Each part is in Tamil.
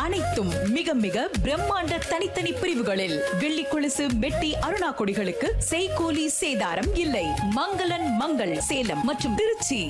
அனைத்தும் மிக மிக பிரம்மாண்ட தனித்தனி பிரிவுகளில் வெள்ளி கொலுசு மெட்டி அருணா கொடிகளுக்கு செய்கூலி சேதாரம் இல்லை மங்களன் மங்கள் சேலம் மற்றும் திருச்சி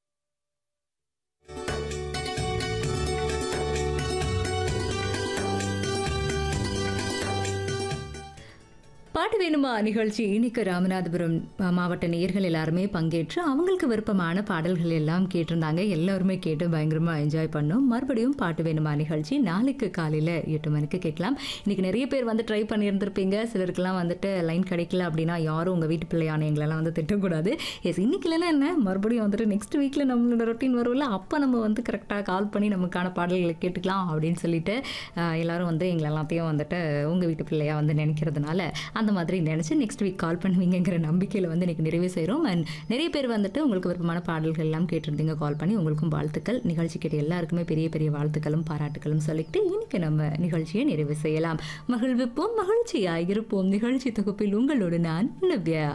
பாட்டு வேணுமா நிகழ்ச்சி இன்னைக்கு ராமநாதபுரம் அஹ், மாவட்ட நேயர்கள் எல்லாருமே பங்கேற்று அவங்களுக்கு விருப்பமான பாடல்கள் எல்லாம் கேட்டிருந்தாங்க எல்லாருமே கேட்டு பயங்கரமா என்ஜாய் பண்ணோம் மறுபடியும் பாட்டு வேணுமா நிகழ்ச்சி நாளைக்கு காலையில எட்டு மணிக்கு கேட்கலாம் இன்னைக்கு நிறைய பேர் வந்து ட்ரை பண்ணியிருந்திருப்பீங்க சிலருக்குலாம் வந்துட்டு லைன் கிடைக்கல அப்படின்னா யாரும் உங்க வீட்டு பிள்ளையான எங்களெல்லாம் வந்து திட்டக்கூடாது எஸ் இன்னைக்கு இல்லைன்னா என்ன மறுபடியும் வந்துட்டு நெக்ஸ்ட் வீக்ல நம்மளோட ரொட்டீன் வரும்ல அப்போ நம்ம வந்து கரெக்டாக கால் பண்ணி நமக்கான பாடல்களை கேட்டுக்கலாம் அப்படின்னு சொல்லிட்டு அஹ், எல்லாரும் வந்து எங்களை எல்லாத்தையும் வந்துட்டு உங்க வீட்டு பிள்ளையா வந்து நினைக்கிறதுனால அந்த மாதிரி நினச்சி நெக்ஸ்ட் வீக் கால் பண்ணுவீங்கங்கிற நம்பிக்கையில் வந்து இன்னைக்கு நிறைவு செய்கிறோம் அண்ட் நிறைய பேர் வந்துட்டு உங்களுக்கு விருப்பமான பாடல்கள் எல்லாம் கேட்டிருந்தீங்க கால் பண்ணி உங்களுக்கும் வாழ்த்துக்கள் நிகழ்ச்சி கேட்ட எல்லாருக்குமே பெரிய பெரிய வாழ்த்துக்களும் பாராட்டுகளும் சொல்லிட்டு இன்னைக்கு நம்ம நிகழ்ச்சியை நிறைவு செய்யலாம் மகிழ்விப்போம் மகிழ்ச்சியாய் இருப்போம் நிகழ்ச்சி தொகுப்பில் உங்களோடு நான் நவ்யா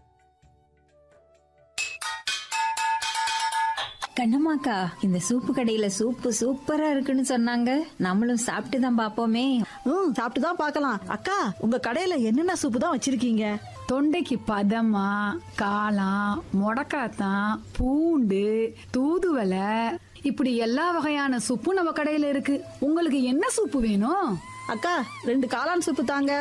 கண்ணம்மாக்கா இந்த சூப்பு கடையில சூப்பு சூப்பரா இருக்குன்னு சொன்னாங்க நம்மளும் சாப்பிட்டு தான் பாப்போமே ம் சாப்பிட்டு தான் பார்க்கலாம் அக்கா உங்க கடையில என்னென்ன சூப்பு தான் வச்சிருக்கீங்க தொண்டைக்கு பதமா காளான் முடக்காத்தான் பூண்டு தூதுவலை இப்படி எல்லா வகையான சூப்பும் நம்ம கடையில இருக்கு உங்களுக்கு என்ன சூப்பு வேணும் அக்கா ரெண்டு காளான் சூப்பு தாங்க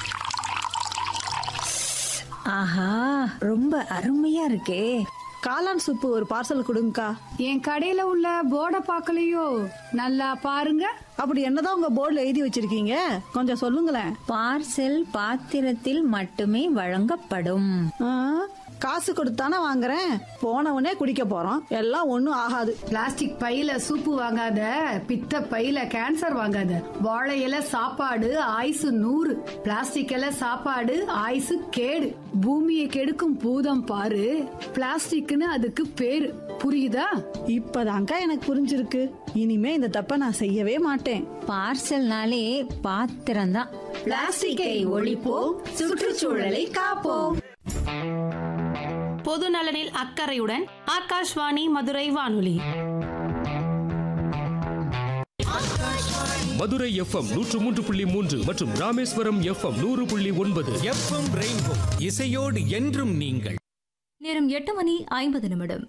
ஆஹா ரொம்ப அருமையா இருக்கே காளான் சூப்பு ஒரு பார்சல் கொடுங்கக்கா என் கடையில உள்ள போர்டை பார்க்கலையோ நல்லா பாருங்க அப்படி என்னதான் உங்க போர்டில் எழுதி வச்சிருக்கீங்க கொஞ்சம் சொல்லுங்களேன் பார்சல் பாத்திரத்தில் மட்டுமே வழங்கப்படும் ஆ, காசு கொடுத்தானே வாங்குறேன் போனவனே குடிக்க போறோம் எல்லாம் ஒன்றும் ஆகாது பிளாஸ்டிக் பையில சூப்பு வாங்காத பித்த பையில கேன்சர் வாங்காத வாழை இலை சாப்பாடு ஆயுசு நூறு பிளாஸ்டிக் இலை சாப்பாடு ஆயுசு கேடு பூமியை கெடுக்கும் பூதம் பாரு பிளாஸ்டிக்னு அதுக்கு பேரு புரியுதா இப்பதான்க்கா எனக்கு புரிஞ்சிருக்கு இனிமே இந்த தப்பை நான் செய்யவே மாட்டேன் பார்சல்னாலே பாத்திரம்தான் பிளாஸ்டிக்கை ஒழிப்போம் சுற்றுச்சூழலை காப்போம் பொது நலனில் அக்கறையுடன் ஆகாஷ்வாணி மதுரை வானொலி மதுரை எஃப்எம் நூற்று மூன்று புள்ளி மூன்று மற்றும் ராமேஸ்வரம் எஃப்எம் நூறு புள்ளி ஒன்பது எஃப்எம் ரெயின்போ இசையோடு என்றும் நீங்கள் நேரம் எட்டு மணி ஐம்பது நிமிடம்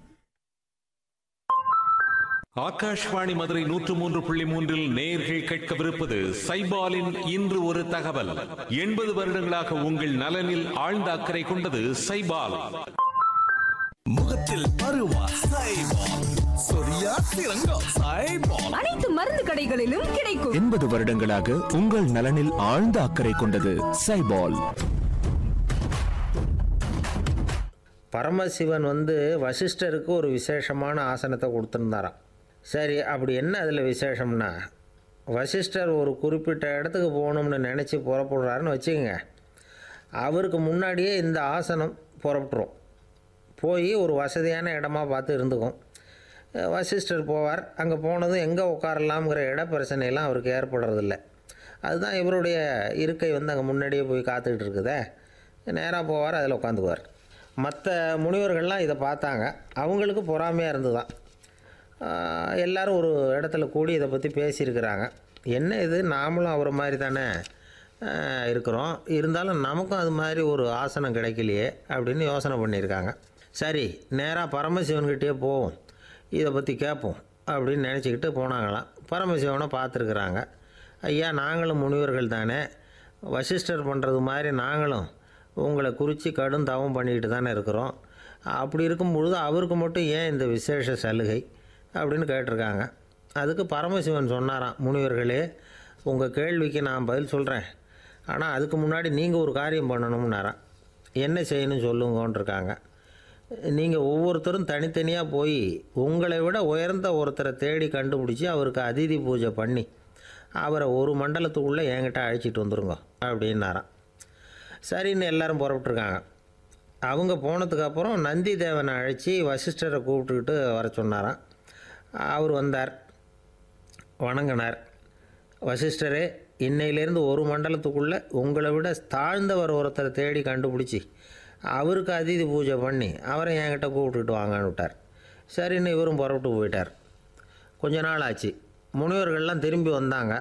ஆகாஷ்வாணி மதுரை நூற்று மூன்று புள்ளி மூன்றில் நேர்கள் கேட்கவிருப்பது சைபாலின் இன்று ஒரு தகவல் எண்பது வருடங்களாக உங்கள் நலனில் ஆழ்ந்த அக்கறை கொண்டது சைபால் முகத்தில் பருவா சைபால் சொரியா சிறங்கம் சைபால் அனைத்து மருந்து கடைகளிலும் கிடைக்கும் எண்பது வருடங்களாக உங்கள் நலனில் ஆழ்ந்த அக்கறை கொண்டது சைபால் பரமசிவன் வந்து வசிஷ்டருக்கு ஒரு விசேஷமான ஆசனத்தை கொடுத்துருந்தாராம் சரி அப்படி என்ன அதில் விசேஷம்னா வசிஷ்டர் ஒரு குறிப்பிட்ட இடத்துக்கு போகணும்னு நினச்சி புறப்படுறாருன்னு வச்சுக்கோங்க அவருக்கு முன்னாடியே இந்த ஆசனம் புறப்பட்டுரும் போய் ஒரு வசதியான இடமா பார்த்து இருந்துக்கும் அஹ் வசிஷ்டர் போவார் அங்கே போனதும் எங்கே உட்காரலாம்ங்கிற இட பிரச்சனையெல்லாம் அவருக்கு ஏற்படுறதில்ல அதுதான் இவருடைய இருக்கை வந்து அங்கே முன்னாடியே போய் காத்துக்கிட்டு இருக்குதே நேராக போவார் அதில் உட்காந்துக்குவார் மற்ற முனிவர்கள்லாம் இதை பார்த்தாங்க அவங்களுக்கு பொறாமையாக இருந்துதான் ஆஹ் எல்லாரும் ஒரு இடத்துல கூடி இதை பற்றி பேசியிருக்கிறாங்க என்ன இது நாமளும் அவரை மாதிரி தானே ஆஹ் இருக்கிறோம் இருந்தாலும் நமக்கும் அது மாதிரி ஒரு ஆசனம் கிடைக்கலையே அப்படின்னு யோசனை பண்ணியிருக்காங்க சரி நேராக பரமசிவன்கிட்டயே போவோம் இதை பற்றி கேட்போம் அப்படின்னு நினச்சிக்கிட்டு போனாங்களாம் பரமசிவனை பார்த்துருக்குறாங்க ஐயா நாங்களும் முனிவர்கள் தானே வசிஷ்டர் பண்ணுறது மாதிரி நாங்களும் உங்களை குறித்து கடும் தவம் பண்ணிக்கிட்டு தானே இருக்கிறோம் அப்படி இருக்கும் பொழுது அவருக்கு மட்டும் ஏன் இந்த விசேஷ சலுகை அப்படின்னு கேட்டிருக்காங்க அதுக்கு பரமசிவன் சொன்னாராம் முனிவர்களே உங்கள் கேள்விக்கு நான் பதில் சொல்கிறேன் ஆனால் அதுக்கு முன்னாடி நீங்கள் ஒரு காரியம் பண்ணணும்னாராம் என்ன செய்யணும் சொல்லுங்கன்றிருக்காங்க நீங்கள் ஒவ்வொருத்தரும் தனித்தனியாக போய் உங்களை விட உயர்ந்த ஒருத்தரை தேடி கண்டுபிடிச்சி அவருக்கு அதிதி பூஜை பண்ணி அவரை ஒரு மண்டலத்துக்குள்ளே என்கிட்ட அழைச்சிட்டு வந்துருங்க அப்படின்னாராம் சரின்னு எல்லாரும் புறப்பட்டுருக்காங்க அவங்க போனதுக்கப்புறம் நந்தி தேவனை அழைச்சி வசிஷ்டரை கூப்பிட்டுக்கிட்டு வர சொன்னாராம் அவர் வந்தார் வணங்கினார் வசிஷ்டரே இன்னையிலேருந்து ஒரு மண்டலத்துக்குள்ளே உங்களை விட தாழ்ந்தவர் ஒருத்தரை தேடி கண்டுபிடிச்சி அவருக்கு அதிதி பூஜை பண்ணி அவரை என்கிட்ட கூப்பிட்டுட்டு வாங்கன்னு விட்டார் சரின்னு இவரும் புறப்பட்டு போயிட்டார் கொஞ்ச நாள் ஆச்சு முனிவர்கள்லாம் திரும்பி வந்தாங்க